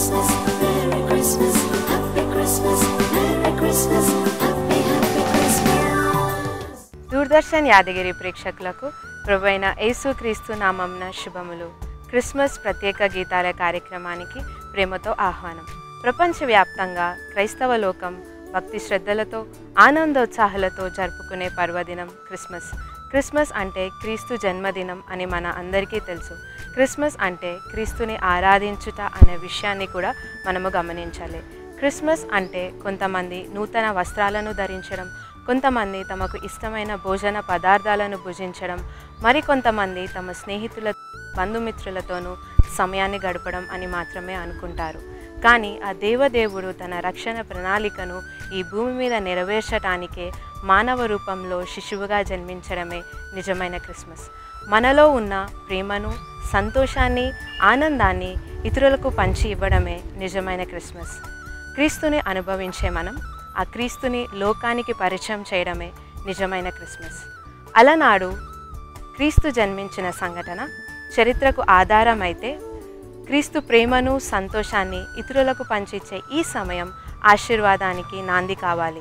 Christmas, Merry Christmas, Happy Christmas, Merry Christmas, Happy Happy Christmas. Doordarshan Yadagiri ప్రేక్షకులకు ప్రభైన యేసుక్రీస్తు నామంన శుభములు క్రిస్మస్ ప్రత్యేక గీతాల కార్యక్రమానికి ప్రేమతో ఆహ్వానం ప్రపంచవ్యాప్తంగా క్రైస్తవ లోకం భక్తి శ్రద్ధలతో ఆనందోత్సాహాలతో జరుపుకునే పర్వదినం క్రిస్మస్ క్రిస్మస్ అంటే క్రీస్తు జన్మదినం అని మన అందరికీ తెలుసు క్రిస్మస్ అంటే క్రీస్తుని ఆరాధించుట అనే విషయాన్ని కూడా మనము గమనించాలి క్రిస్మస్ అంటే కొంతమంది నూతన వస్త్రాలను ధరించడం కొంతమంది తమకు ఇష్టమైన భోజన పదార్థాలను భుజించడం మరికొంతమంది తమ స్నేహితుల బంధుమిత్రులతోనూ సమయాన్ని గడపడం అని మాత్రమే అనుకుంటారు కానీ ఆ దేవదేవుడు తన రక్షణ ప్రణాళికను ఈ భూమి మీద నెరవేర్చటానికే మానవ రూపంలో శిశువుగా జన్మించడమే నిజమైన క్రిస్మస్ మనలో ఉన్న ప్రేమను సంతోషాన్ని ఆనందాన్ని ఇతరులకు పంచి ఇవ్వడమే నిజమైన క్రిస్మస్ క్రీస్తుని అనుభవించే మనం ఆ క్రీస్తుని లోకానికి పరిచయం చేయడమే నిజమైన క్రిస్మస్ అలనాడు క్రీస్తు జన్మించిన సంఘటన చరిత్రకు ఆధారమైతే క్రీస్తు ప్రేమను సంతోషాన్ని ఇతరులకు పంచిచ్చే ఈ సమయం ఆశీర్వాదానికి నాంది కావాలి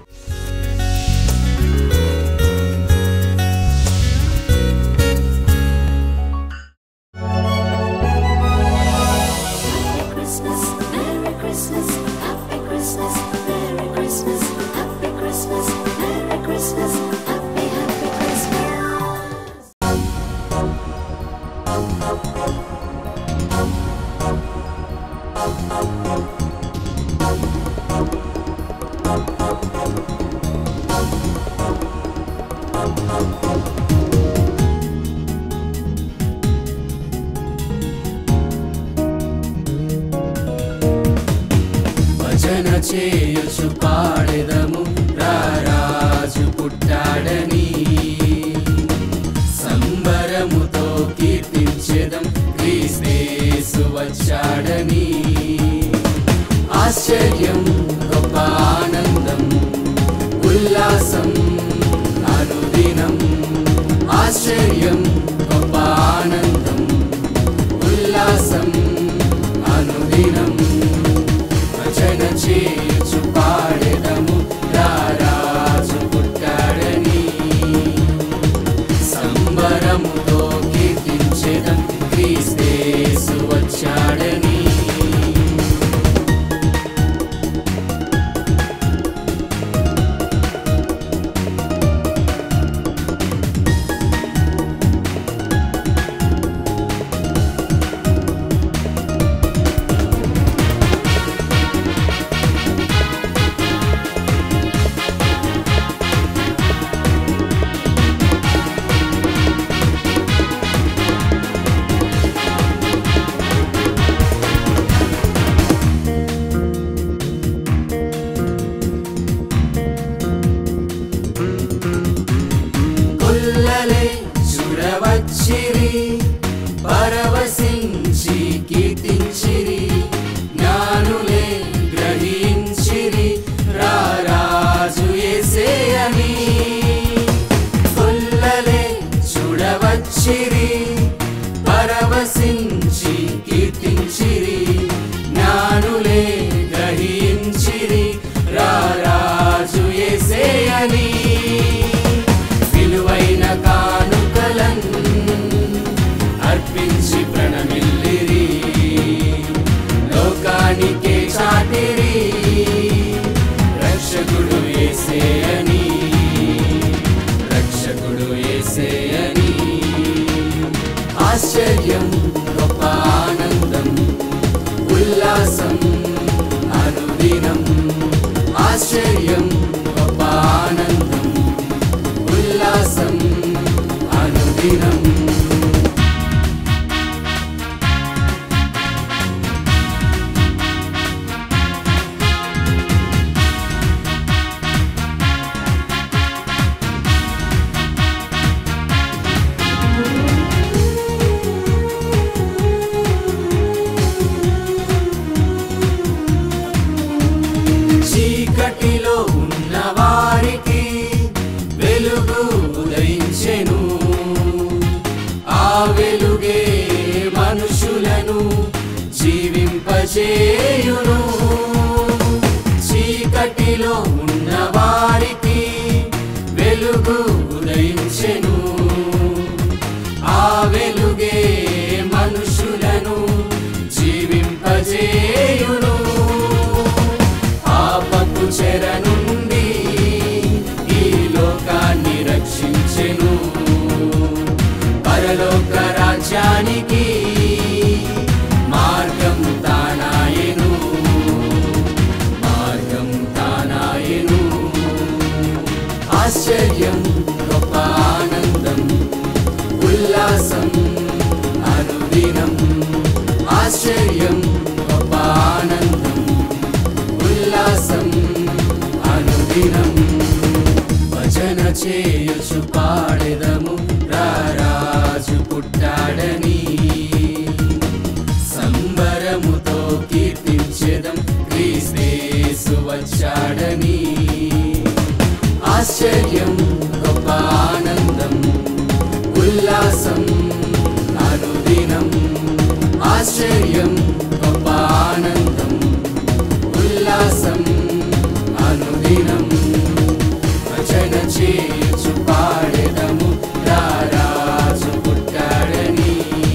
Happy Christmas, Merry Christmas, Happy Christmas, Merry Christmas, Happy Christmas, Merry Christmas, Happy Happy Christmas. భజన చేయుచు పాడెదము రారాజు పుట్టాడని సంబరముతో కీర్తించెదం క్రీస్తేసు వచ్చాడని ఆశ్చర్యం గొప్ప ఆనందం ఉల్లాసం అనుదినం ఆశ్చర్యం గొప్ప ఆనందం ఉల్లాసం అనుదినం భజన చేయుచు పాడెదము రారాజు పుట్టాడని సంబరముతో కీర్తించెదం క్రీస్తేసు వచ్చాడని కొల్లలే చూడవచ్చిరి పరవశించి కీర్తించిరి జ్ఞానులే గ్రహించిరి రారాజు యేసేయని కొల్లలే చూడవచ్చిరి పరవశించి కీర్తించిరి జ్ఞానులే గ్రహించిరి రారాజు యేసేయని విలువైన కానుకలన్ అర్పించి ప్రణమిల్లిరి లోకానికే చాటిరి రక్షకుడు ఏసేయని రక్షకుడు ఏసేయని ఆశ్చర్యం గొప్ప ఆనందం ఉల్లాసం అనుదినం ఆశ్చర్యం గొప్ప ఆనందం ఉల్లాసం అనుదినం చీకటిలో చేయును చీకటిలో ఉన్న వారికి వెలుగు ఉదయించెను ఆ వెలుగే మనుషులను జీవింపజేయును పాపపు చెర నుండి ఈ లోకాన్ని రక్షించెను పరలోక రాజ్యానికి మార్గం తానాయను మార్గం తానాయను ఆశ్చర్యం గొప్ప ఆనందం ఉల్లాసం అనుదినం ఆశ్చర్యం గొప్ప ఆనందం ఉల్లాసం అనుదినం భజన చేయొచ్చు పాడెదము రారాజు పుట్టాడని సంబరముతో కీర్తించెదం క్రీస్తేసు వచ్చాడని ఆశ్చర్యం గొప్ప ఆనందం ఉల్లాసం అనుదినం ఆశ్చర్యం గొప్ప ఆనందం ఉల్లాసం అనుదినం భజన చేయొచ్చు పాడెదము రారాజు పుట్టాడని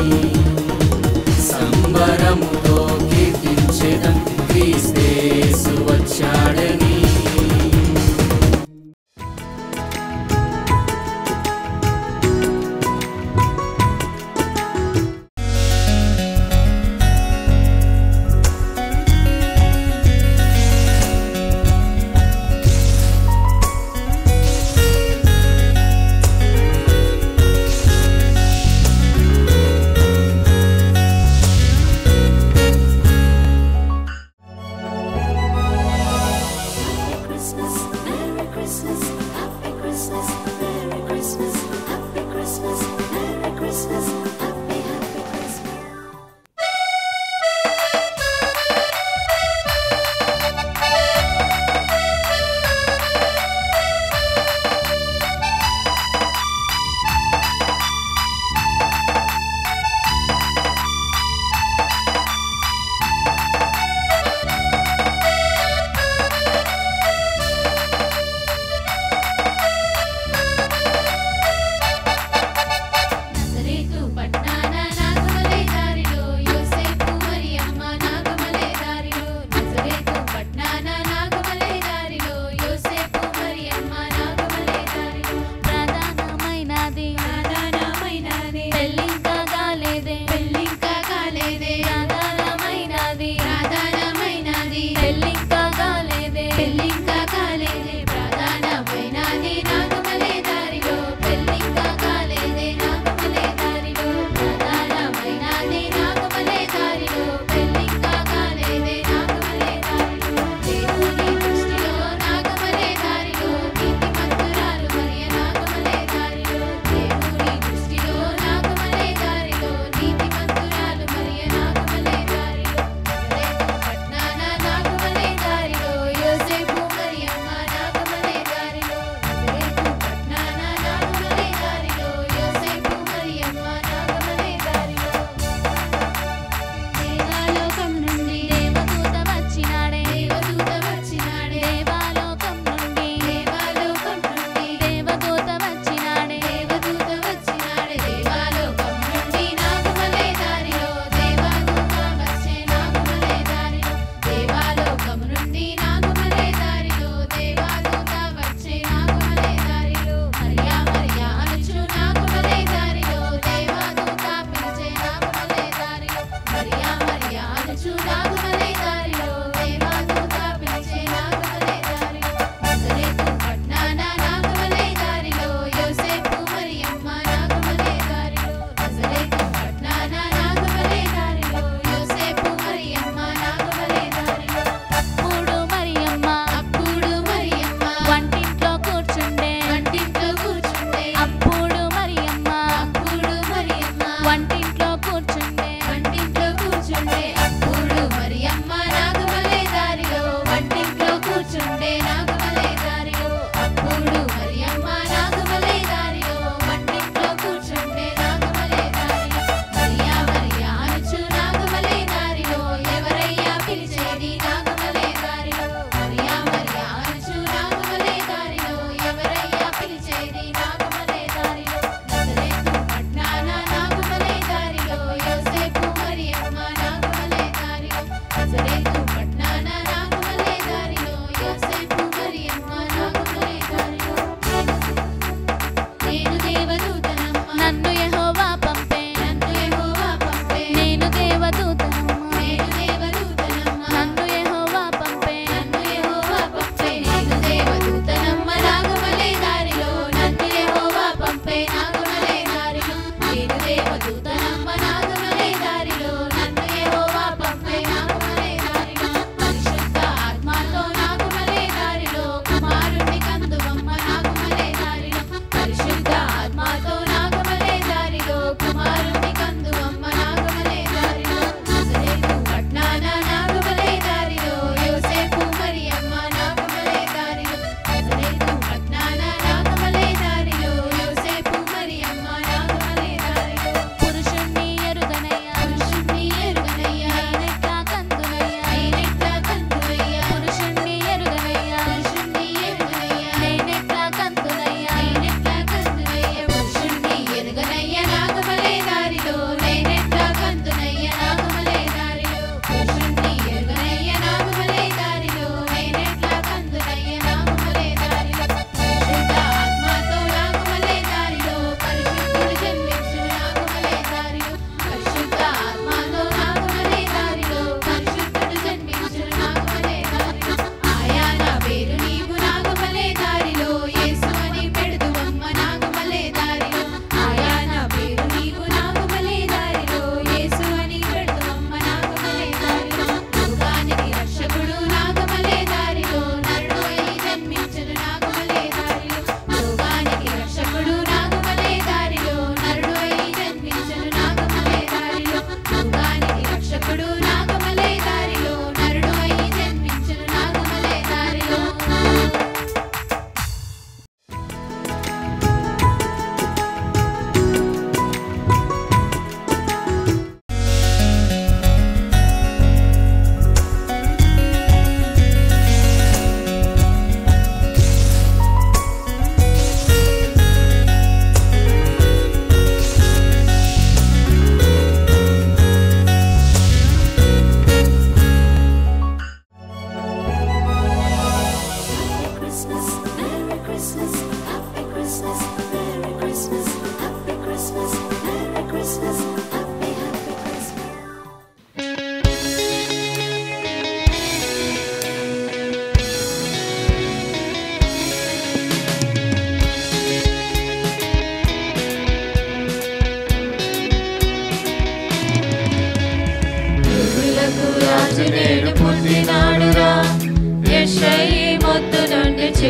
సంబరముతో కీర్తించెదం క్రీస్తేసు వచ్చాడని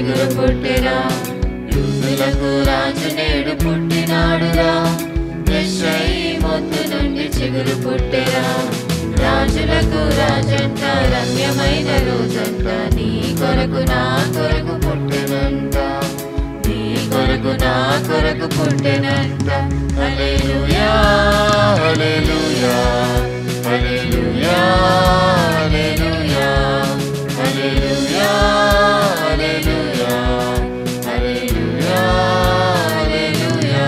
చిగురు పుట్టిరా యూదులకు రాజు నేడు పుట్టినాడురా యెషై మొద్దు నుండి చిగురు పుట్టిరా రాజులకు రాజంట రమ్యమైన రోజంట నీ కొరకు నా కొరకు పుట్టినంట నీ కొరకు నా కొరకు పుట్టినంట హల్లెలూయా హల్లెలూయా హల్లెలూయా హల్లెలూయా హల్లెలూయా హల్లెలూయా హల్లెలూయా హల్లెలూయా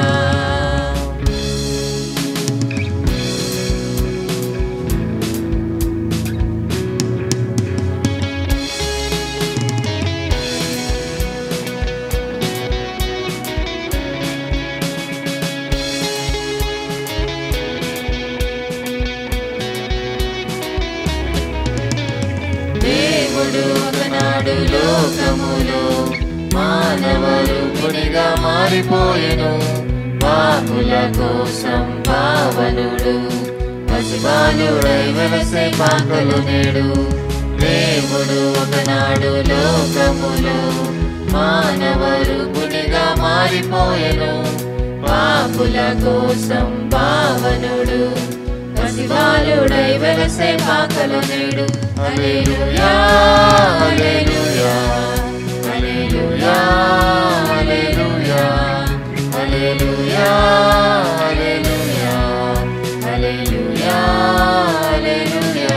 దేవుడు ఒకనాడు లోకములో మానవ రూపునిగా మారిపోయెను పాపుల కోసం పావనుడు పసిబాలుడై వెలసే పాకలు నేడు దేవుడు ఒకనాడు లోకములో మానవ రూపునిగా మారిపోయెను పాపుల కోసం పావనుడు పసిబాలుడై వెలసే పాకలు నేడు హల్లెలూయా హల్లెలూయా హల్లెలూయా హల్లెలూయా హల్లెలూయా హల్లెలూయా హల్లెలూయా హల్లెలూయా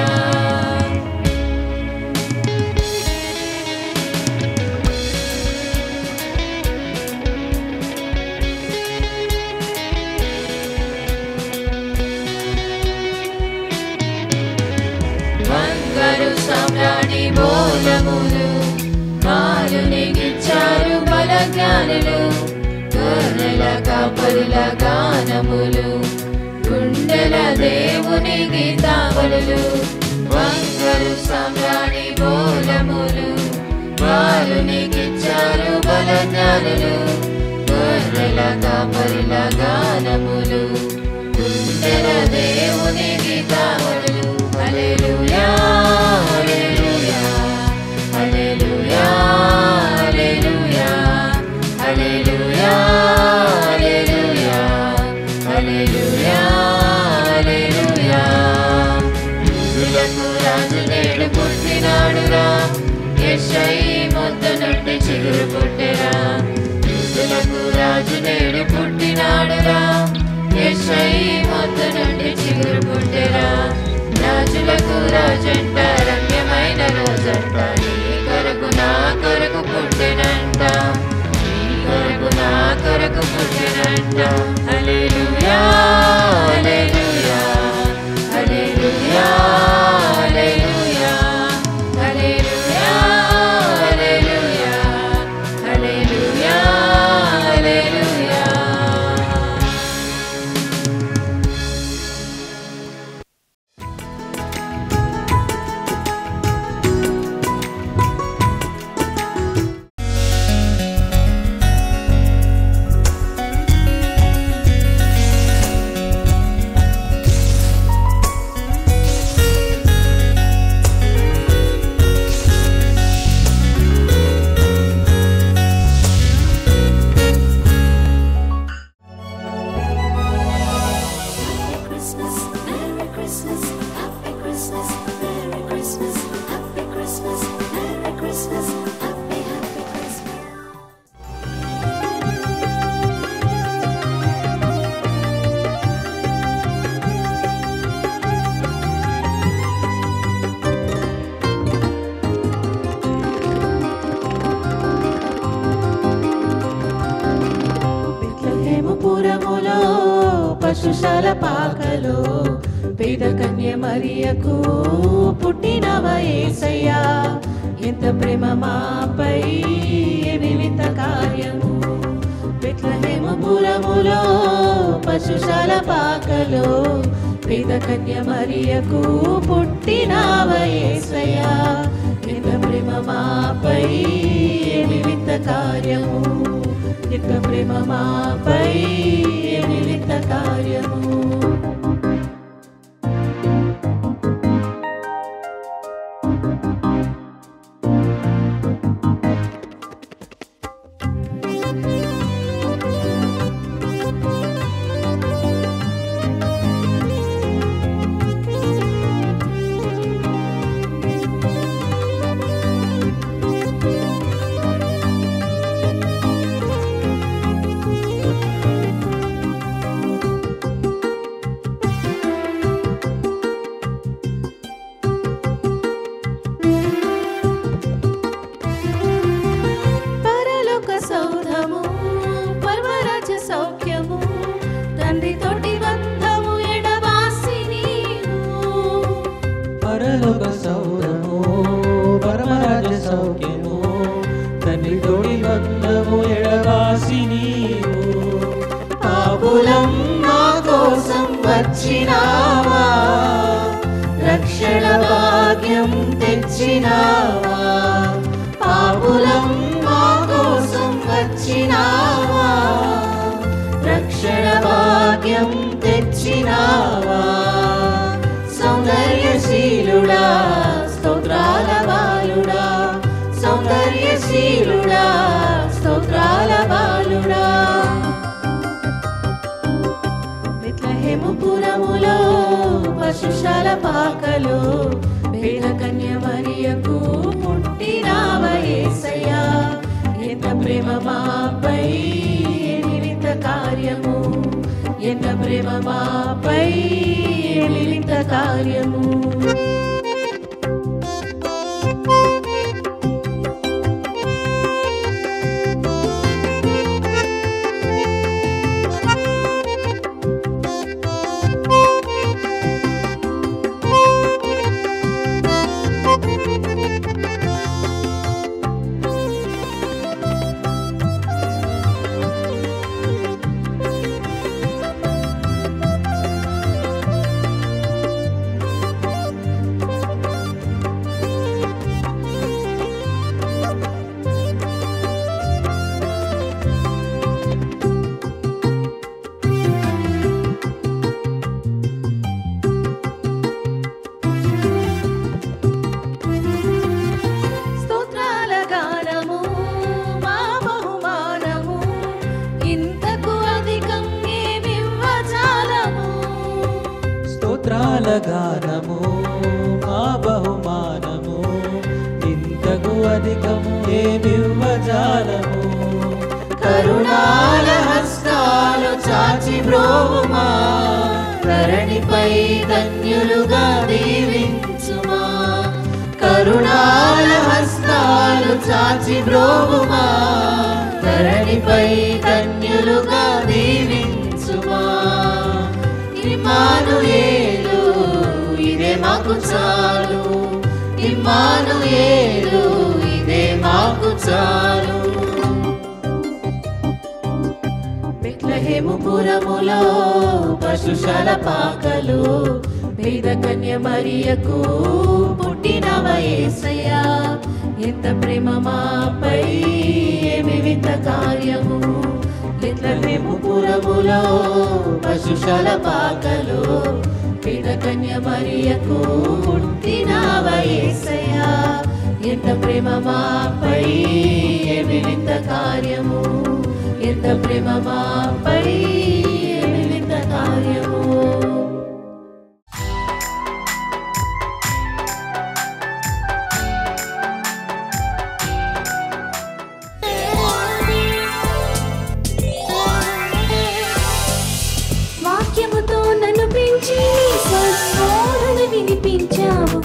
బంగారు సామ్రాణి మూలములు బాలునికిచ్చారు బల జ్ఞానులు గొర్రెల కాపరుల గానములు గుండెల దేవుని గీతావళులు బంగారు సామ్రాణి మూలములు బాలునికిచ్చారు బల జ్ఞానులు గొర్రెల కాపరుల గానములు గుండెల దేవుని గీతావళులు హల్లెలూయా హల్లెలూయా హల్లెలూయా హల్లెలూయా హల్లెలూయా హల్లెలూయా హల్లెలూయా హల్లెలూయా యూదులకు రాజు నేడు పుట్టినాడురా యెషై మొద్దు నుండి చిగురు పుట్టిరా యూదులకు రాజు నేడు పుట్టినాడురా యెషై మొద్దు నుండి చిగురు పుట్టిరా రాజులకు రాజంట రమ్యమైన రోజంట నీ కొరకు నా కొరకు పుట్టినంట నీ కొరకు నా కొరకు పుట్టినంట హల్లెలూయా హల్లెలూయా హల్లెలూయా హల్లెలూయా హల్లెలూయా హల్లెలూయా హల్లెలూయా హల్లెలూయా Happy Christmas, Merry Christmas, Happy Christmas, Merry Christmas, Happy Christmas, Merry Christmas, Happy Happy Christmas. Bethlehem పురములో పశుశాల పాకలో పేద కన్య మరియకు పుట్టినవ ఏసయ్యా ఎంత ప్రేమ మాపై వివిధ కార్యము బెత్లెహేము పురములో పశుశాల పాకలో పేద కన్య మరియకు పుట్టినవ ఏసయ్యా ఎంత ప్రేమ మాపై వివిధ కార్యము నిత్య ప్రేమ మాపై నిలిత కార్యము పరలోక సౌరము పరమరాజ సౌఖ్యము తండ్రి తోడి బంధము ఎడవాసి నీవు పాపులం మా కోసం వచ్చినావా రక్షణ భాగ్యం తెచ్చినావా పాపులం మా కోసం వచ్చినావా రక్షణ భాగ్యం తెచ్చినావా సౌందర్యశీలుడా స్తోత్రాల బాలుడా సౌందర్యశీలుడా స్తోత్రాల బాలుడా విత్లహేముపురములో పశుశాల పాకలు వేద కన్య మరియకు పుట్టినావ యేసయ్యా ఎంత ప్రేమ మాపై నిలిత కార్యము ఎంత ప్రేమ మాపై నిలిత కార్యము స్తోత్రాల గానము మా బహుమానము ఇంతకు అధికం ఏమివ్వజాలము స్తోత్రాల గానము మా బహుమానము ఇంతకు అధికము ఏమివ్వజాలము కరుణాల హస్తాలు చాచి బ్రోవుమా ధరణిపై ధన్యులుగా దీవించుమా కరుణాల హస్తాలు చాచి బ్రోవుమా ధరణిపై ధన్యులుగా దీవించుమా ఇమానుయేలు ఇదే మాకు చాలు ఇమానుయేలు ఇదే మాకు చాలు బెత్లహేముపురములో పశుశాల పాకలు వేద కన్య మరియకు పుట్టినవ యేసయ్యా ఎంత ప్రేమ మాపై ఏమి వింత కార్యము బెత్లహేముపురములో పశుశాల పాకలు వేద కన్య మరియకు పుట్టినవ యేసయ్యా ఎంత ప్రేమ మాపై ఏమి వింత కార్యము ఎంత ప్రేమ మాపై ఏమి వింత కార్యము వాక్యముతో నన్ను పెంచి స్వస్వాలను వినిపించావు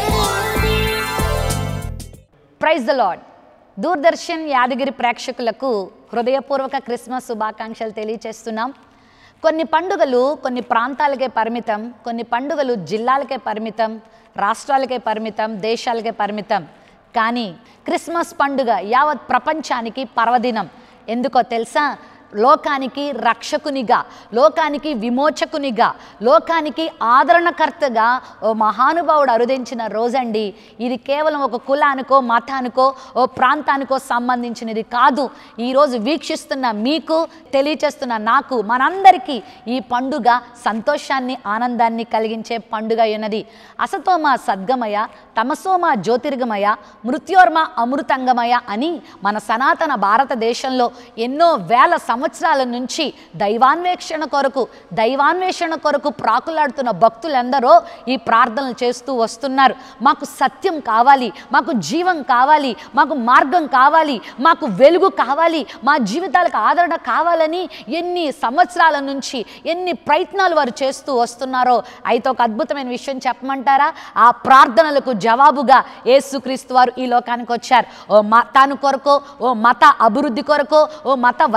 praise the lord Doordarshan Yadagiri ప్రేక్షకులకు హృదయపూర్వక క్రిస్మస్ శుభాకాంక్షలు తెలియచేస్తున్నాం కొన్ని పండుగలు కొన్ని ప్రాంతాలకే పరిమితం కొన్ని పండుగలు జిల్లాలకే పరిమితం రాష్ట్రాలకే పరిమితం దేశాలకే పరిమితం కానీ క్రిస్మస్ పండుగ యావత్ ప్రపంచానికి పర్వదినం ఎందుకో తెలుసా లోకానికి రక్షకునిగా లోకానికి విమోచకునిగా లోకానికి ఆదరణకర్తగా ఓ మహానుభావుడు అరుదించిన రోజండి ఇది కేవలం ఒక కులానికో మతానికో ఓ ప్రాంతానికో సంబంధించినది కాదు ఈరోజు వీక్షిస్తున్న మీకు తెలియచేస్తున్న నాకు మనందరికీ ఈ పండుగ సంతోషాన్ని ఆనందాన్ని కలిగించే పండుగ ఉన్నది అసతోమ సద్గమయ తమసోమ జ్యోతిర్గమయ మృత్యోర్మ అమృతంగమయ అని మన సనాతన భారతదేశంలో ఎన్నో వేల సంవత్సరాల నుంచి దైవాన్వేషణ కొరకు దైవాన్వేషణ కొరకు ప్రాకులాడుతున్న భక్తులందరూ ఈ ప్రార్థనలు చేస్తూ వస్తున్నారు మాకు సత్యం కావాలి మాకు జీవం కావాలి మాకు మార్గం కావాలి మాకు వెలుగు కావాలి మా జీవితాలకు ఆదరణ కావాలని ఎన్ని సంవత్సరాల నుంచి ఎన్ని ప్రయత్నాలు వారు చేస్తూ వస్తున్నారో అయితే ఒక అద్భుతమైన విషయం చెప్పమంటారా ఆ ప్రార్థనలకు జవాబుగా యేసుక్రీస్తు వారు ఈ లోకానికి వచ్చారు ఓ మతాను కొరకు ఓ మత అభివృద్ధి కొరకు ఓ మత వర్గీకరణ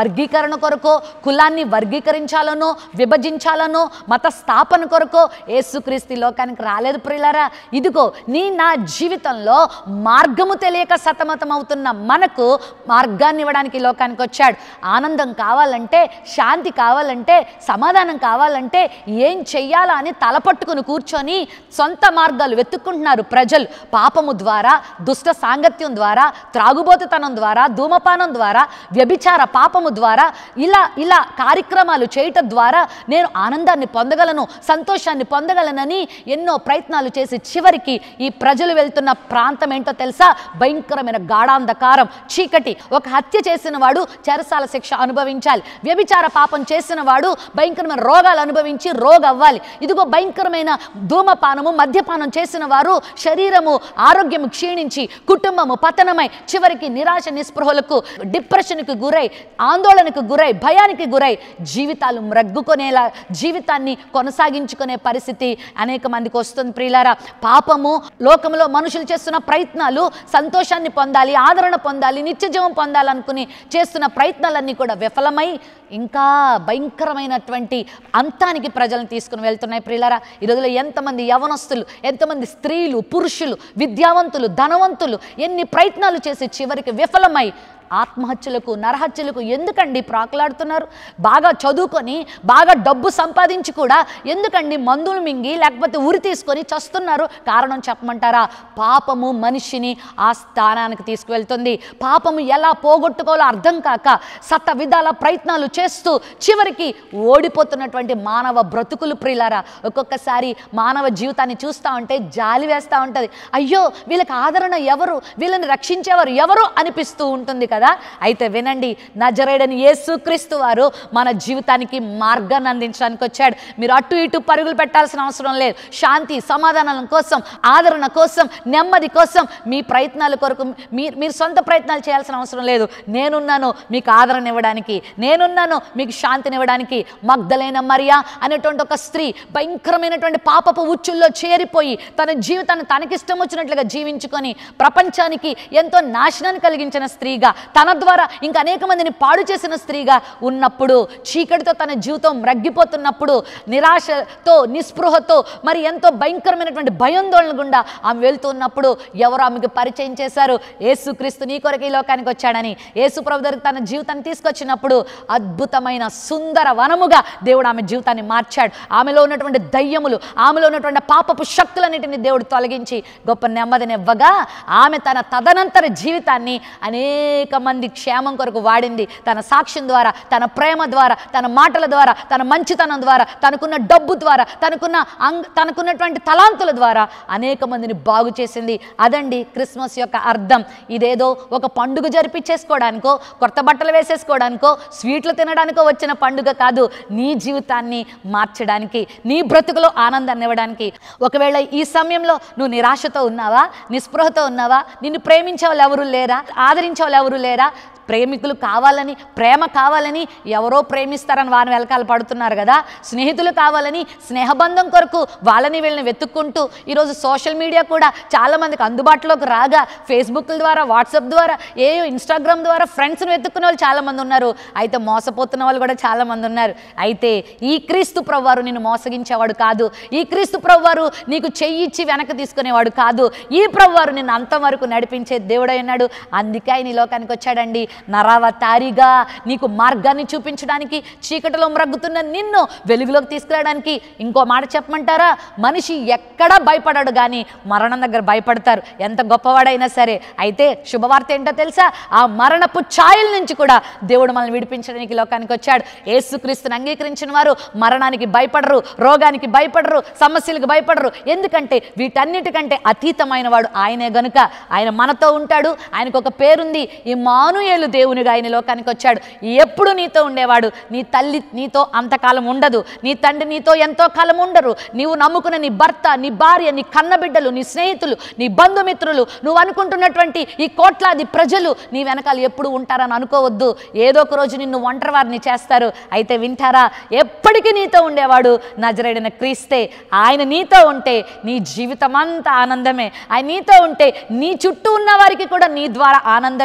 విస్తరణ కొరకో కులాన్ని వర్గీకరించాలనో విభజించాలనో మత స్థాపన కొరకో యేసుక్రీస్తు ఈ లోకానికి రాలేదు ప్రియులారా ఇదిగో నీ నా జీవితంలో మార్గము తెలియక సతమతం అవుతున్న మనకు మార్గాన్ని ఇవ్వడానికి ఈ లోకానికి వచ్చాడు ఆనందం కావాలంటే శాంతి కావాలంటే సమాధానం కావాలంటే ఏం చెయ్యాలా అని తలపట్టుకుని కూర్చొని సొంత మార్గాలు వెతుక్కుంటున్నారు ప్రజలు పాపము ద్వారా దుష్ట సాంగత్యం ద్వారా త్రాగుబోతుతనం ద్వారా ధూమపానం ద్వారా వ్యభిచార పాపము ద్వారా ఇలా ఇలా కార్యక్రమాలు చేయటం ద్వారా నేను ఆనందాన్ని పొందగలను సంతోషాన్ని పొందగలనని ఎన్నో ప్రయత్నాలు చేసి చివరికి ఈ ప్రజలు వెళ్తున్న ప్రాంతం ఏంటో తెలుసా భయంకరమైన గాఢాంధకారం చీకటి ఒక హత్య చేసిన వాడు చెరసాల శిక్ష అనుభవించాలి వ్యభిచార పాపం చేసిన వాడు భయంకరమైన రోగాలు అనుభవించి రోగ అవ్వాలి ఇదిగో భయంకరమైన ధూమపానము మద్యపానం చేసిన వారు శరీరము ఆరోగ్యము క్షీణించి కుటుంబము పతనమై చివరికి నిరాశ నిస్పృహలకు డిప్రెషన్కి గురై ఆందోళనకు గురై భయానికి గురై జీవితాలు మ్రగ్గుకొనేలా జీవితాన్ని కొనసాగించుకునే పరిస్థితి అనేక మందికి వస్తుంది ప్రియులారా పాపము లోకంలో మనుషులు చేస్తున్న ప్రయత్నాలు సంతోషాన్ని పొందాలి ఆదరణ పొందాలి నిత్యజీవం పొందాలనుకుని చేస్తున్న ప్రయత్నాలన్నీ కూడా విఫలమై ఇంకా భయంకరమైనటువంటి అంతానికి ప్రజలను తీసుకుని వెళ్తున్నాయి ప్రియులారా ఈ రోజుల్లో ఎంతమంది యవనస్తులు ఎంతమంది స్త్రీలు పురుషులు విద్యావంతులు ధనవంతులు ఎన్ని ప్రయత్నాలు చేసి చివరికి విఫలమై ఆత్మహత్యలకు నరహత్యలకు ఎందుకండి ప్రాకులాడుతున్నారు బాగా చదువుకొని బాగా డబ్బు సంపాదించి కూడా ఎందుకండి మందులు మింగి లేకపోతే ఉరి తీసుకొని చస్తున్నారు కారణం చెప్పమంటారా పాపము మనిషిని ఆ స్థానానికి తీసుకువెళ్తుంది పాపము ఎలా పోగొట్టుకోవాలో అర్థం కాక సత విధాల ప్రయత్నాలు చేస్తూ చివరికి ఓడిపోతున్నటువంటి మానవ బ్రతుకులు ప్రియులారా ఒక్కొక్కసారి మానవ జీవితాన్ని చూస్తూ ఉంటే జాలి వేస్తూ ఉంటుంది అయ్యో వీళ్ళకి ఆదరణ ఎవరు వీళ్ళని రక్షించేవారు ఎవరు అనిపిస్తూ ఉంటుంది కదా అయితే వినండి నజరేడని యేసుక్రీస్తు వారు మన జీవితానికి మార్గాన్ని అందించడానికి వచ్చాడు మీరు అటు ఇటు పరుగులు పెట్టాల్సిన అవసరం లేదు శాంతి సమాధానం కోసం ఆదరణ కోసం నెమ్మది కోసం మీ ప్రయత్నాల కొరకు మీరు మీరు సొంత ప్రయత్నాలు చేయాల్సిన అవసరం లేదు నేనున్నాను మీకు ఆదరణ ఇవ్వడానికి నేనున్నాను మీకు శాంతిని ఇవ్వడానికి మగ్ధలైన మరియా అనేటువంటి ఒక స్త్రీ భయంకరమైనటువంటి పాపపు ఉచ్చుల్లో చేరిపోయి తన జీవితాన్ని తనకిష్టం వచ్చినట్లుగా జీవించుకొని ప్రపంచానికి ఎంతో నాశనాన్ని కలిగించిన స్త్రీగా తన ద్వారా ఇంకా అనేక మందిని పాడు చేసిన స్త్రీగా ఉన్నప్పుడు చీకటితో తన జీవితం రగ్గిపోతున్నప్పుడు నిరాశతో నిస్పృహతో మరి ఎంతో భయంకరమైనటువంటి భయాందోళన గుండా ఆమె వెళ్తున్నప్పుడు ఎవరు ఆమెకు పరిచయం చేశారు యేసుక్రీస్తు నీ కొరకు ఈ లోకానికి వచ్చాడని యేసు ప్రభు దగ్గరికి తన జీవితాన్ని తీసుకొచ్చినప్పుడు అద్భుతమైన సుందర వనముగా దేవుడు ఆమె జీవితాన్ని మార్చాడు ఆమెలో ఉన్నటువంటి దయ్యములు ఆమెలో ఉన్నటువంటి పాపపు శక్తులన్నిటిని దేవుడు తొలగించి గొప్ప నెమ్మదిని ఇవ్వగా ఆమె తన తదనంతర జీవితాన్ని అనేక మంది క్షేమం కొరకు వాడింది తన సాక్ష్యం ద్వారా తన ప్రేమ ద్వారా తన మాటల ద్వారా తన మంచితనం ద్వారా తనకున్న డబ్బు ద్వారా తనకున్న అంగ్ తనకున్నటువంటి తలాంతుల ద్వారా అనేక మందిని బాగు చేసింది అదండి క్రిస్మస్ యొక్క అర్థం ఇదేదో ఒక పండుగ జరిపించేసుకోవడానికో కొత్త బట్టలు వేసేసుకోవడానికో స్వీట్లు తినడానికో వచ్చిన పండుగ కాదు నీ జీవితాన్ని మార్చడానికి నీ బ్రతుకులో ఆనందాన్ని ఇవ్వడానికి ఒకవేళ ఈ సమయంలో నువ్వు నిరాశతో ఉన్నావా నిస్పృహతో ఉన్నావా నిన్ను ప్రేమించే వాళ్ళు ఎవరు లేరా ఆదరించే వాళ్ళు ఎవరు లేరా ప్రేమికులు కావాలని ప్రేమ కావాలని ఎవరో ప్రేమిస్తారని వారిని వెనకాల పడుతున్నారు కదా స్నేహితులు కావాలని స్నేహబంధం కొరకు వాళ్ళని వీళ్ళని వెతుక్కుంటూ ఈరోజు సోషల్ మీడియా కూడా చాలామందికి అందుబాటులోకి రాగా ఫేస్బుక్ ద్వారా వాట్సాప్ ద్వారా ఏ ఇన్స్టాగ్రామ్ ద్వారా ఫ్రెండ్స్ని వెతుక్కునే వాళ్ళు చాలామంది ఉన్నారు అయితే మోసపోతున్న వాళ్ళు కూడా చాలామంది ఉన్నారు అయితే ఈ క్రీస్తు ప్రభువారు నిన్ను మోసగించేవాడు కాదు ఈ క్రీస్తు ప్రభువారు నీకు చెయ్యి ఇచ్చి వెనక్కి తీసుకునేవాడు కాదు ఈ ప్రభువారు నిన్ను అంతం వరకు నడిపించే దేవుడై ఉన్నాడు అందుకే ఆయన ఈ లోకానికి వచ్చాడండి నరావతారిగా నీకు మార్గాన్ని చూపించడానికి చీకటిలో మ్రగ్గుతున్న నిన్ను వెలుగులోకి తీసుకురావడానికి ఇంకో మాట చెప్పమంటారా మనిషి ఎక్కడా భయపడాడు కానీ మరణం దగ్గర భయపడతారు ఎంత గొప్పవాడైనా సరే అయితే శుభవార్త ఏంటో తెలుసా ఆ మరణపు ఛాయల నుంచి కూడా దేవుడు మనల్ని విడిపించడానికి ఈ లోకానికి వచ్చాడు యేసుక్రీస్తుని అంగీకరించిన వారు మరణానికి భయపడరు రోగానికి భయపడరు సమస్యలకు భయపడరు ఎందుకంటే వీటన్నిటికంటే అతీతమైన వాడు ఆయనే గనుక ఆయన మనతో ఉంటాడు ఆయనకు ఒక పేరుంది ఈ మానుయేలు దేవునిగా ఆయన లోకానికి వచ్చాడు ఎప్పుడు నీతో ఉండేవాడు నీ తల్లి నీతో అంతకాలం ఉండదు నీ తండ్రి నీతో ఎంతో కాలం ఉండరు నీవు నమ్ముకున్న నీ భర్త నీ భార్య నీ కన్నబిడ్డలు నీ స్నేహితులు నీ బంధుమిత్రులు నువ్వు అనుకుంటున్నటువంటి ఈ కోట్లాది ప్రజలు నీ వెనకాల ఎప్పుడు ఉంటారని అనుకోవద్దు ఏదో ఒక రోజు నిన్ను ఒంటరి వారిని చేస్తారు అయితే వింటారా ఎప్పటికీ నీతో ఉండేవాడు నజరేడిన క్రీస్తే ఆయన నీతో ఉంటే నీ జీవితం అంతా ఆనందమే ఆయన నీతో ఉంటే నీ చుట్టూ ఉన్న వారికి కూడా నీ ద్వారా ఆనందమే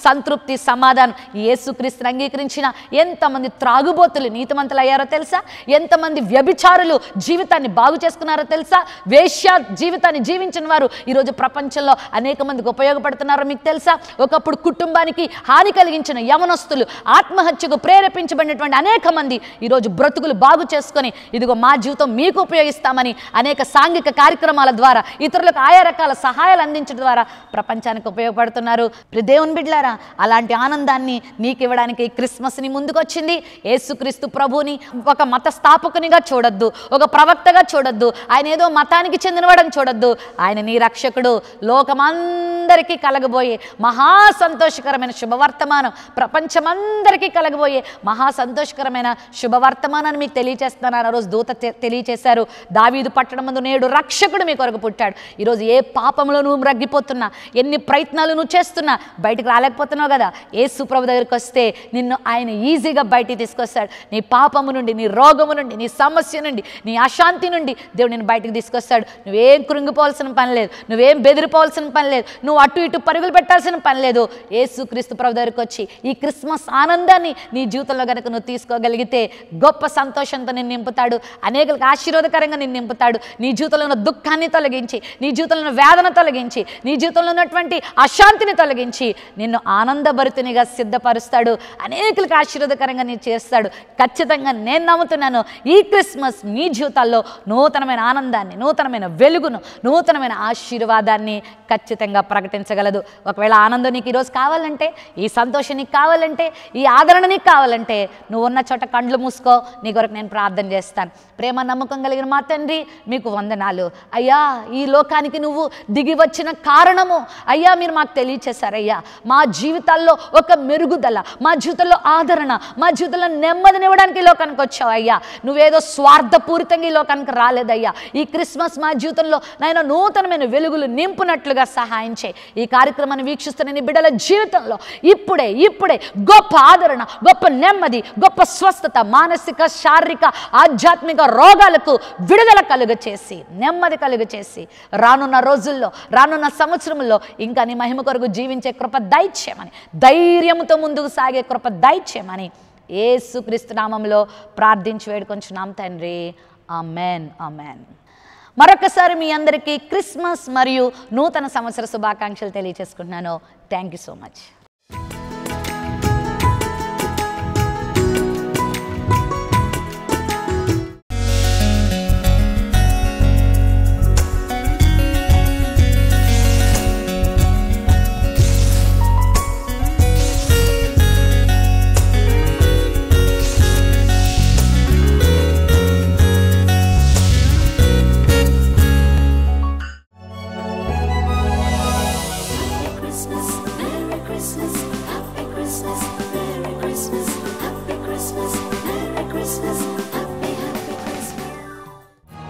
సంతృప్తి సమాధానం యేసుక్రీస్తుని అంగీకరించిన ఎంతమంది త్రాగుబోతులు నీతిమంతులు అయ్యారో తెలుసా ఎంతమంది వ్యభిచారులు జీవితాన్ని బాగు చేసుకున్నారో తెలుసా వేశ్య జీవితాన్ని జీవించిన వారు ఈరోజు ప్రపంచంలో అనేక మందికి ఉపయోగపడుతున్నారో మీకు తెలుసా ఒకప్పుడు కుటుంబానికి హాని కలిగించిన యవనస్తులు ఆత్మహత్యకు ప్రేరేపించబడినటువంటి అనేక మంది ఈరోజు బ్రతుకులు బాగు చేసుకొని ఇదిగో మా జీవితం మీకు ఉపయోగిస్తామని అనేక సాంఘిక కార్యక్రమాల ద్వారా ఇతరులకు ఆయా రకాల సహాయాలు అందించడం ద్వారా ప్రపంచానికి ఉపయోగపడుతున్నారు ప్రియ దేవుని బిడ్లారా అలాంటి ఆనందాన్ని నీకు ఇవ్వడానికి క్రిస్మస్ని ముందుకొచ్చింది యేసుక్రీస్తు ప్రభుని ఒక మత స్థాపకునిగా చూడొద్దు ఒక ప్రవక్తగా చూడొద్దు ఆయన ఏదో మతానికి చెందినవాడని చూడొద్దు ఆయన నీ రక్షకుడు లోకమందరికీ కలగబోయే మహా సంతోషకరమైన శుభవర్తమానం ప్రపంచమందరికీ కలగబోయే మహా సంతోషకరమైన శుభవర్తమానాన్ని మీకు తెలియచేస్తున్నాను ఆ రోజు దూత తె- తెలియచేశారు దావీదు పట్టణం ముందు నేడు రక్షకుడు మీ కొరకు పుట్టాడు ఈరోజు ఏ పాపంలో నువ్వు రగ్గిపోతున్నా ఎన్ని ప్రయత్నాలు నువ్వు చేస్తున్నా బయటకు రాలేకపోతున్నావు కదా ఏసు ప్రభు దగ్గరికి వస్తే నిన్ను ఆయన ఈజీగా బయటికి తీసుకొస్తాడు నీ పాపము నుండి నీ రోగము నుండి నీ సమస్య నుండి నీ అశాంతి నుండి దేవుడు నేను బయటకు తీసుకొస్తాడు నువ్వేం కృంగిపోవాల్సిన పని లేదు నువ్వేం బెదిరిపోవాల్సిన పని లేదు నువ్వు అటు ఇటు పరుగులు పెట్టాల్సిన పని లేదు ఏసు క్రీస్తు ప్రభు దగ్గరికి వచ్చి ఈ క్రిస్మస్ ఆనందాన్ని నీ జీవితంలో కనుక నువ్వు తీసుకోగలిగితే గొప్ప సంతోషంతో నిన్ను నింపుతాడు అనేకులకు ఆశీర్వాదకరంగా నిన్ను నింపుతాడు నీ జీవితంలో ఉన్న దుఃఖాన్ని తొలగించి నీ జీవితంలో ఉన్న వేదన తొలగించి నీ జీవితంలో ఉన్నటువంటి అశాంతిని తొలగించి నిన్ను ఆనందభరితునిగా సిద్ధపరుస్తాడు అనేకులకు ఆశీర్వాదకరంగా నేను చేస్తాడు ఖచ్చితంగా నేను నమ్ముతున్నాను ఈ క్రిస్మస్ మీ జీవితాల్లో నూతనమైన ఆనందాన్ని నూతనమైన వెలుగును నూతనమైన ఆశీర్వాదాన్ని ఖచ్చితంగా ప్రకటించగలదు ఒకవేళ ఆనందం నీకు ఈరోజు కావాలంటే ఈ సంతోషం నీకు కావాలంటే ఈ ఆదరణ నీకు కావాలంటే నువ్వు ఉన్న చోట కండ్లు మూసుకో నీ కొరకు నేను ప్రార్థన చేస్తాను ప్రేమ నమ్మకం కలిగిన మా తండ్రి మీకు వందనాలు అయ్యా ఈ లోకానికి నువ్వు దిగి వచ్చిన కారణము అయ్యా మీరు మాకు తెలియచేశారయ్యా మా జీవితాల్లో ఒక మెరుగుదల మా జీవితంలో ఆదరణ మా జీవితంలో నెమ్మదినివ్వడానికి ఈ లోకానికి వచ్చావు అయ్యా నువ్వేదో స్వార్థపూరితంగా ఈ లోకానికి రాలేదయ్యా ఈ క్రిస్మస్ మా జీవితంలో నాయన నూతనమైన వెలుగులు నింపునట్లుగా సహాయం చేయి ఈ కార్యక్రమాన్ని వీక్షిస్తున్న నీ బిడ్డల జీవితంలో ఇప్పుడే ఇప్పుడే గొప్ప ఆదరణ గొప్ప నెమ్మది గొప్ప స్వస్థత మానసిక శారీరక ఆధ్యాత్మిక రోగాలకు విడుదల కలుగ చేసి నెమ్మది కలుగ చేసి రానున్న రోజుల్లో రానున్న సంవత్సరంలో ఇంకా నీ మహిమ కొరకు జీవించే కృప దైత్యమని ధైర్యంతో ముందుకు సాగే కృప దైత్యమని ఏసుక్రీస్తు నామంలో ప్రార్థించి వేడుకొంచున్నాం తండ్రి ఆమెన్ ఆమెన్ మరొకసారి మీ అందరికీ క్రిస్మస్ మరియు నూతన సంవత్సర శుభాకాంక్షలు తెలియజేసుకుంటున్నాను thank you so much Happy Christmas, Merry Christmas, Happy Christmas, Merry Christmas, Happy Christmas, Merry Christmas, Happy Happy Christmas.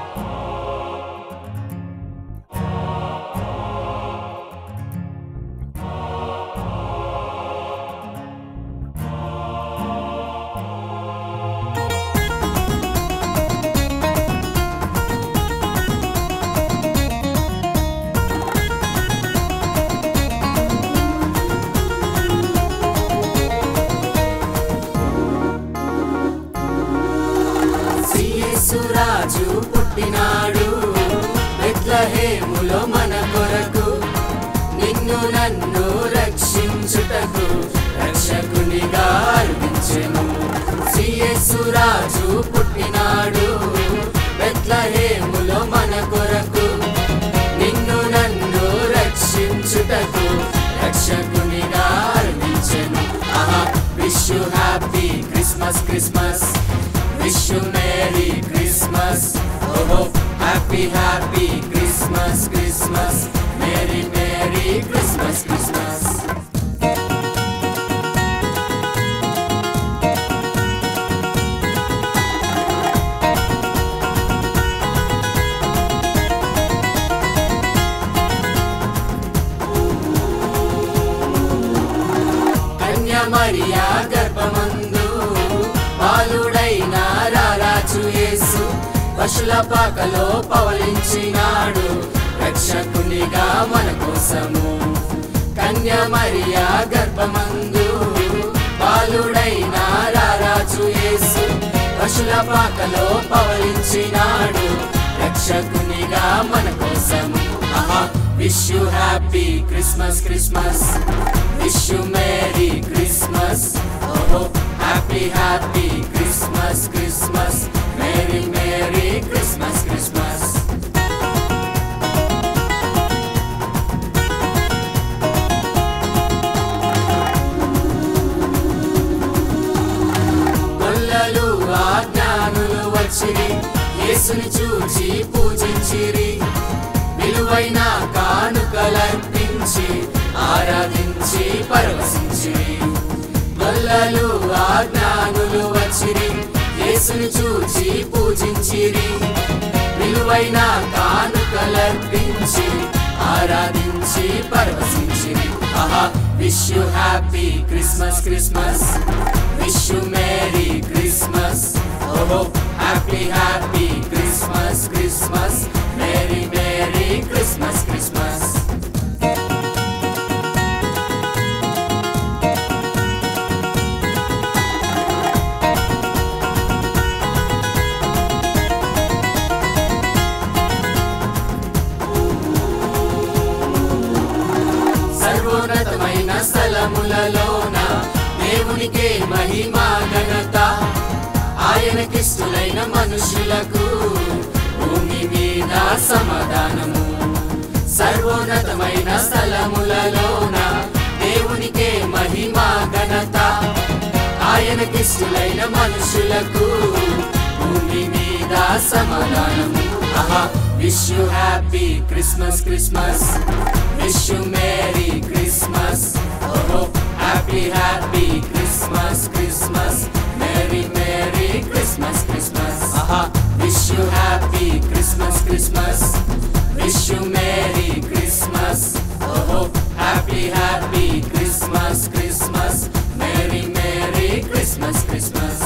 యేసురాజు పుట్టినాడు బెత్లహేములో మన కొరకు నిన్ను నన్ను రక్షించుటకు రక్షకునిగా అర్పించెను యేసురాజు పుట్టినాడు బెత్లహేములో మన కొరకు నిన్ను నన్ను రక్షించుటకు రక్షకునిగా అర్పించెను ఆహా wish you happy Christmas Christmas wish you merry Christmas ఓహో happy happy Christmas Christmas merry merry Christmas Christmas కన్యమరియా గర్భమందు బాలుడైన రారాజు యేసు పశుల పాకలో పవలించినాడు రక్షకునిగా మన కోసము కన్యమరియా గర్భమందు బాలుడైన రారాజు యేసు పశుల పాకలో పవలించినాడు రక్షకునిగా మన కోసము ఆహా wish you happy Christmas Christmas wish you merry Christmas ఓహో happy happy Christmas Christmas merry merry Christmas Christmas గొల్లలు ఆజ్ఞానులు వచ్చిరి యేసుని చూచి పూజించిరి విలువైన కానుకలర్పించి ఆరాధించి పరవశించిరి గొల్లలు ఆజ్ఞానులు వచ్చిరి యేసుని చూచి పూజించిరి విలువైన కానుకలర్పించి ఆరాధించి పరవశించిరి ఆహా wish you happy Christmas Christmas wish you merry Christmas ఓహో happy happy Christmas Christmas merry merry Christmas Christmas సర్వోన్నతమైన స్థలములలోన దేవునికే మహిమా ఘనత ఆయనకిష్టులైన మనుషులకు భూమి మీద సమాధానము సర్వోన్నతమైన స్థలములలోన దేవునికే మహిమా ఘనత ఆయనకిష్టులైన మనుషులకు భూమి మీద సమాధానము ఆహా wish you happy Christmas Christmas wish you merry Christmas ఓహో happy happy Christmas Christmas merry merry Christmas Christmas ఆహా wish you happy Christmas Christmas wish you merry Christmas ఓహో happy happy Christmas Christmas merry merry Christmas Christmas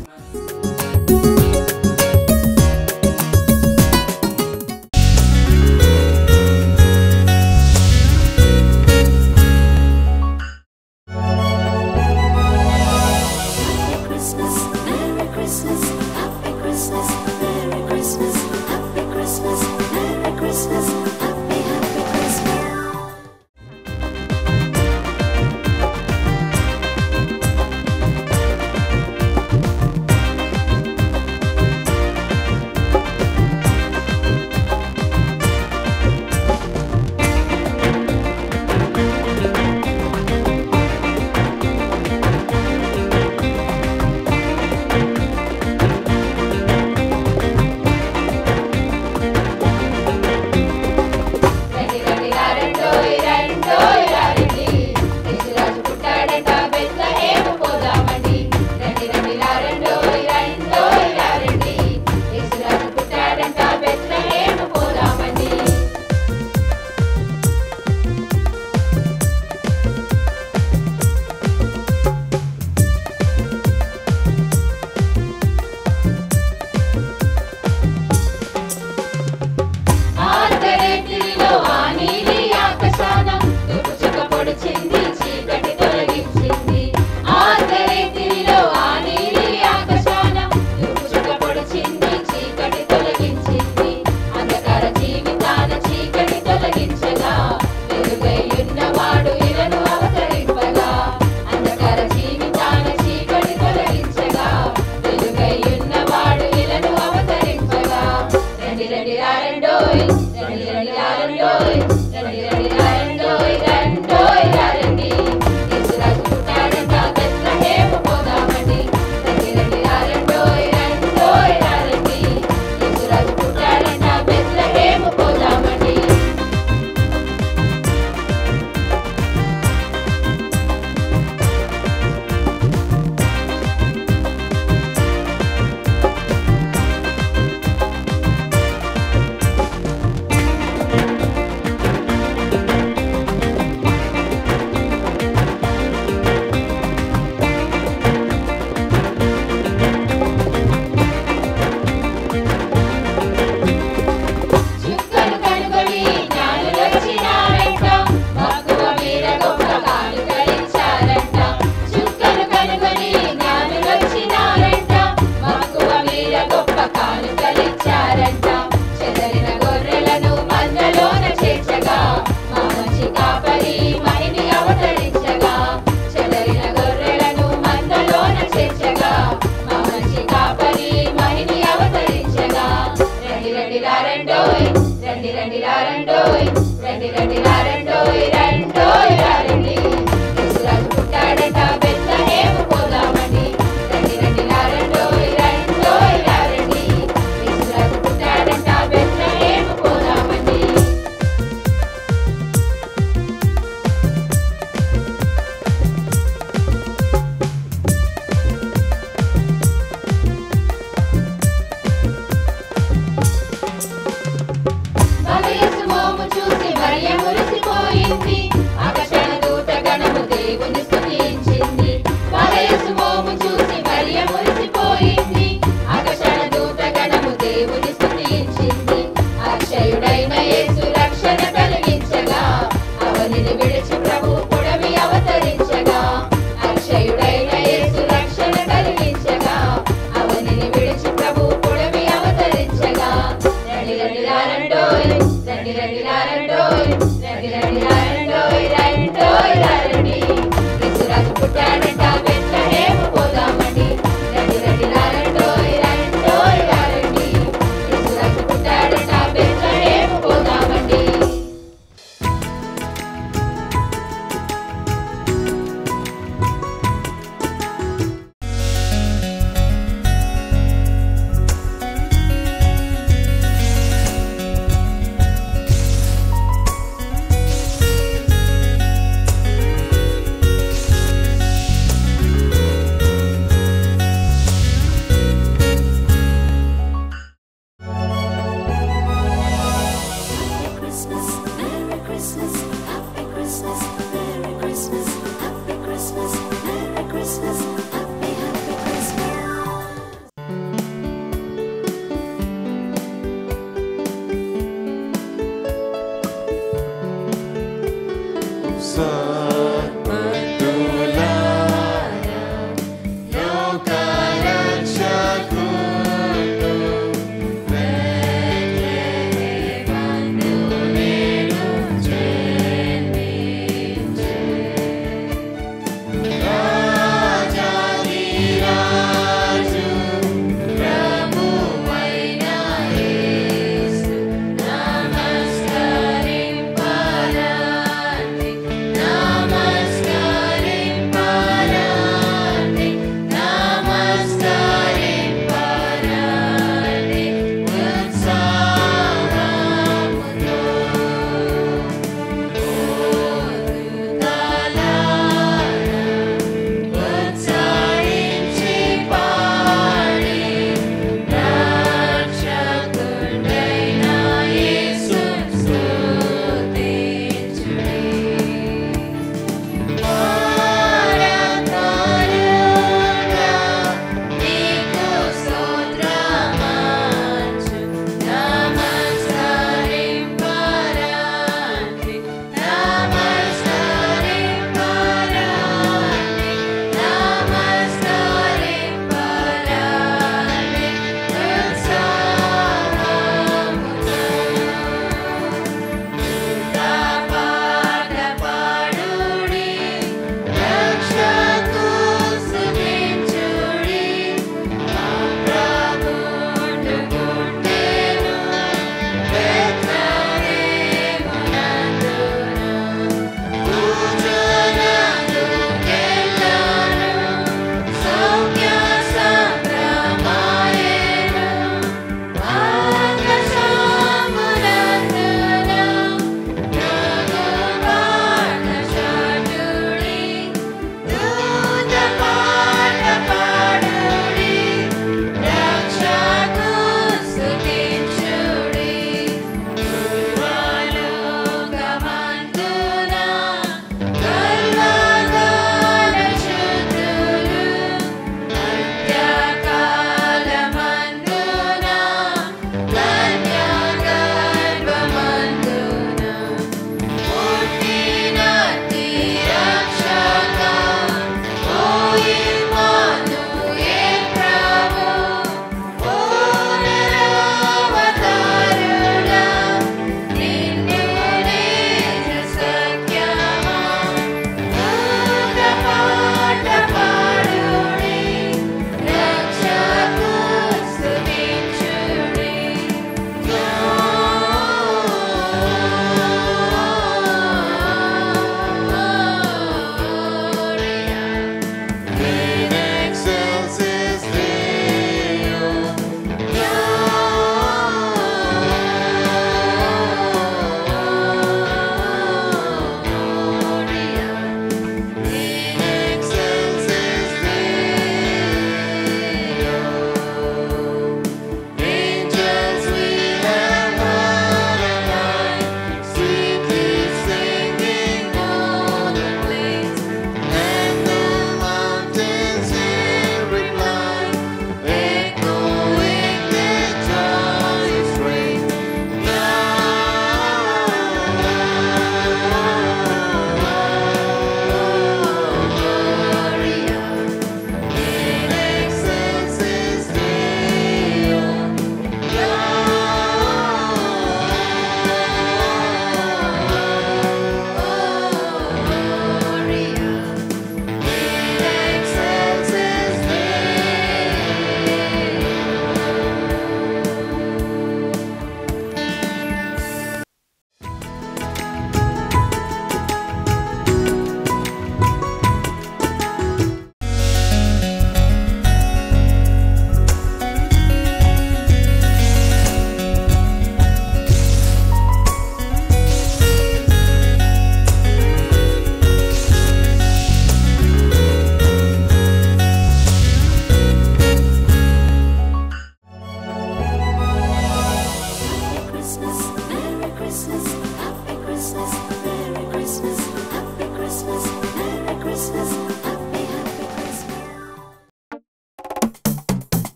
Happy Christmas, Merry Christmas, Happy Christmas, Merry Christmas, Happy Christmas, Merry Christmas, Happy Happy Christmas.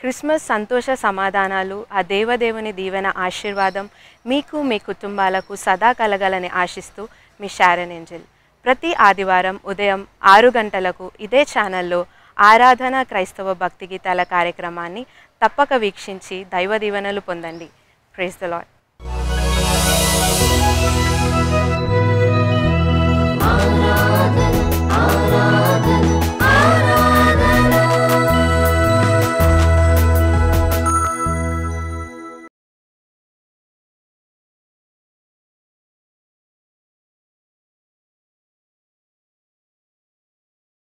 Christmas సంతోష సమాధానాలు ఆ దేవదేవుని దీవెన ఆశీర్వాదం మీకు మీ కుటుంబాలకు సదా కలగాలని ఆశిస్తూ మీ షారన్ ఏంజల్ ప్రతి ఆదివారం ఉదయం ఆరు గంటలకు ఇదే ఛానల్లో ఆరాధన క్రైస్తవ భక్తి గీతాల కార్యక్రమాన్ని తప్పక వీక్షించి దైవ దీవెనలు పొందండి ప్రైజ్ ద లాడ్